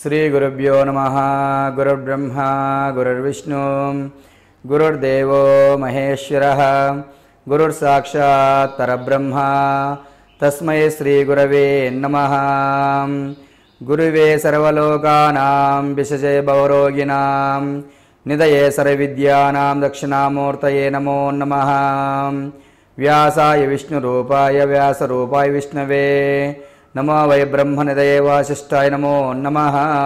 శ్రీగురుభ్యో నమ గురుర్బ్రహ్మ గురుర్విష్ణు గురుర్దేవో మహేశ్వర గురుర్సాక్షాత్ పరబ్రహ్మ తస్మై శ్రీగురవే నమ గురువే సర్వలోకానాం విశజే భవరోగిణాం నిదయే సర్వవిద్యానాం దక్షిణామూర్తయే నమో నమః వ్యాసాయ విష్ణురూపాయ వ్యాసరూపాయ విష్ణవే నమో వై బ్రహ్మనిదయే వాసిష్టాయ నమో నమ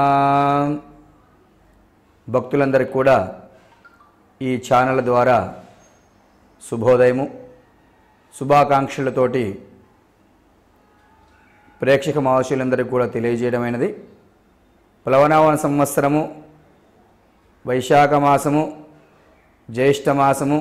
భక్తులందరికీ కూడా ఈ ఛానల్ ద్వారా శుభోదయము శుభాకాంక్షలతోటి ప్రేక్షక మహర్షులందరికీ కూడా తెలియజేయడమైనది ప్లవనావన సంవత్సరము వైశాఖ మాసము జ్యేష్ఠ మాసము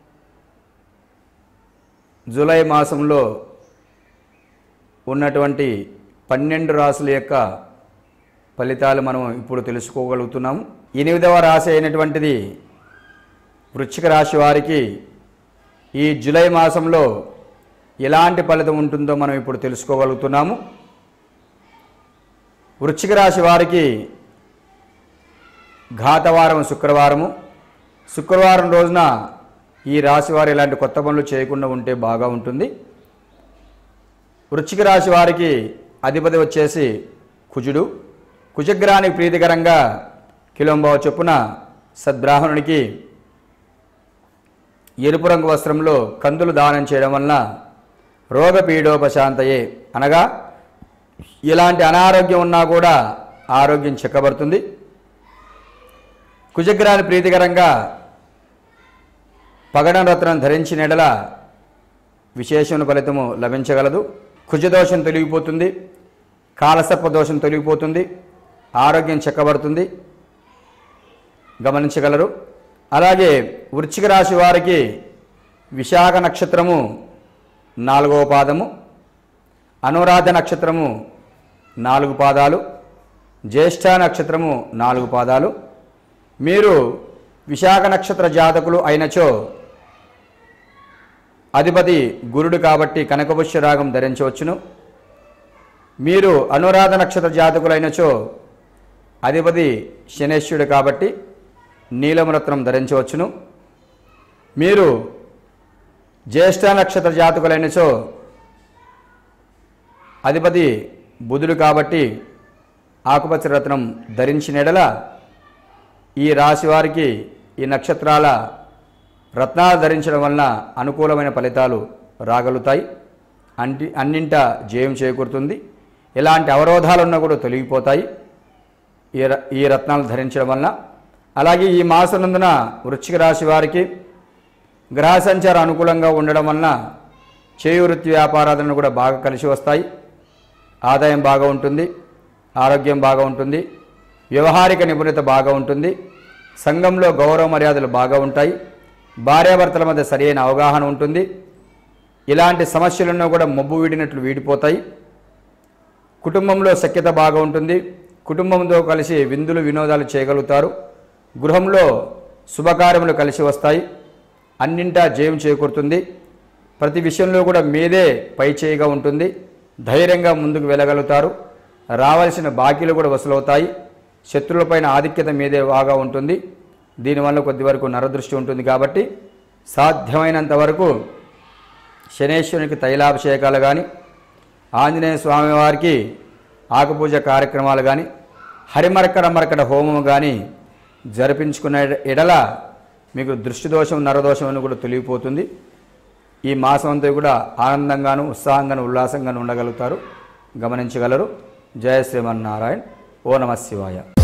జూలై మాసంలో ఉన్నటువంటి పన్నెండు రాసుల యొక్క ఫలితాలు మనం ఇప్పుడు తెలుసుకోగలుగుతున్నాము ఎనిమిదవ రాశి అయినటువంటిది వృశ్చిక రాశి వారికి ఈ జూలై మాసంలో ఎలాంటి ఫలితం ఉంటుందో మనం ఇప్పుడు తెలుసుకోగలుగుతున్నాము వృశ్చిక రాశి వారికి ఘాతవారం శుక్రవారము శుక్రవారం రోజున ఈ రాశి వారు ఇలాంటి కొత్త పనులు చేయకుండా ఉంటే బాగా ఉంటుంది వృశ్చిక రాశి వారికి అధిపతి వచ్చేసి కుజుడు కుజగ్రహానికి ప్రీతికరంగా కిలోంబావ చొప్పున సద్బ్రాహ్మణునికి ఎరుపు రంగు వస్త్రంలో కందులు దానం చేయడం వలన రోగపీడోపశాంతయే అనగా ఇలాంటి అనారోగ్యం ఉన్నా కూడా ఆరోగ్యం చెక్కబడుతుంది కుజగ్రహాన్ని ప్రీతికరంగా పగడం రత్నం ధరించిన ఎడల విశేషమైన ఫలితము లభించగలదు కుజదోషం తొలగిపోతుంది కాలసర్ప దోషం తొలగిపోతుంది ఆరోగ్యం చెక్కబడుతుంది గమనించగలరు అలాగే వృశ్చిక రాశి వారికి విశాఖ నక్షత్రము నాలుగవ పాదము అనురాధ నక్షత్రము నాలుగు పాదాలు జ్యేష్ఠ నక్షత్రము నాలుగు పాదాలు మీరు విశాఖ నక్షత్ర జాతకులు అయినచో అధిపతి గురుడు కాబట్టి కనకపుష్య రాగం ధరించవచ్చును మీరు అనురాధ నక్షత్ర జాతకులైనచో అధిపతి శనేశ్వరుడు కాబట్టి నీలమరత్నం ధరించవచ్చును మీరు జ్యేష్ఠ నక్షత్ర జాతకులైనచో అధిపతి బుధుడు కాబట్టి ఆకుపచ్చ రత్నం ధరించిన ఎడల ఈ రాశి వారికి ఈ నక్షత్రాల రత్నాలు ధరించడం వలన అనుకూలమైన ఫలితాలు రాగలుగుతాయి అంటి అన్నింట జయం చేకూరుతుంది ఎలాంటి అవరోధాలున్నా కూడా తొలగిపోతాయి ఈ ర- ఈ రత్నాలు ధరించడం వలన అలాగే ఈ మాసనందున వృశ్చిక రాశి వారికి గ్రహ సంచారం అనుకూలంగా ఉండడం వలన చేయి వృత్తి వ్యాపారాలను కూడా బాగా కలిసి వస్తాయి ఆదాయం బాగా ఉంటుంది ఆరోగ్యం బాగా ఉంటుంది వ్యవహారిక నిపుణత బాగా ఉంటుంది సంఘంలో గౌరవ మర్యాదలు బాగా ఉంటాయి భార్యాభర్తల మధ్య సరైన అవగాహన ఉంటుంది ఇలాంటి సమస్యలను కూడా మబ్బు వీడినట్లు వీడిపోతాయి కుటుంబంలో సఖ్యత బాగా ఉంటుంది కుటుంబంతో కలిసి విందులు వినోదాలు చేయగలుగుతారు గృహంలో శుభకార్యములు కలిసి వస్తాయి అన్నింటా జయం చేకూరుతుంది ప్రతి విషయంలో కూడా మీదే పై చేయిగా ఉంటుంది ధైర్యంగా ముందుకు వెళ్ళగలుగుతారు రావాల్సిన బాకీలు కూడా వసూలవుతాయి శత్రువులపైన ఆధిక్యత మీదే బాగా ఉంటుంది దీనివల్ల కొద్ది వరకు నరదృష్టి ఉంటుంది కాబట్టి సాధ్యమైనంత వరకు శనేశ్వరునికి తైలాభిషేకాలు కానీ ఆంజనేయ స్వామి వారికి ఆకుపూజ కార్యక్రమాలు కానీ హరిమరకర మరకట హోమం కానీ జరిపించుకున్న ఎడల మీకు దృష్టి దోషం నరదోషం అని కూడా తొలగిపోతుంది ఈ మాసం అంతా కూడా ఆనందంగాను ఉత్సాహంగాను ఉల్లాసంగాను ఉండగలుగుతారు గమనించగలరు జయ శ్రీమన్నారాయణ ఓ నమ శివాయ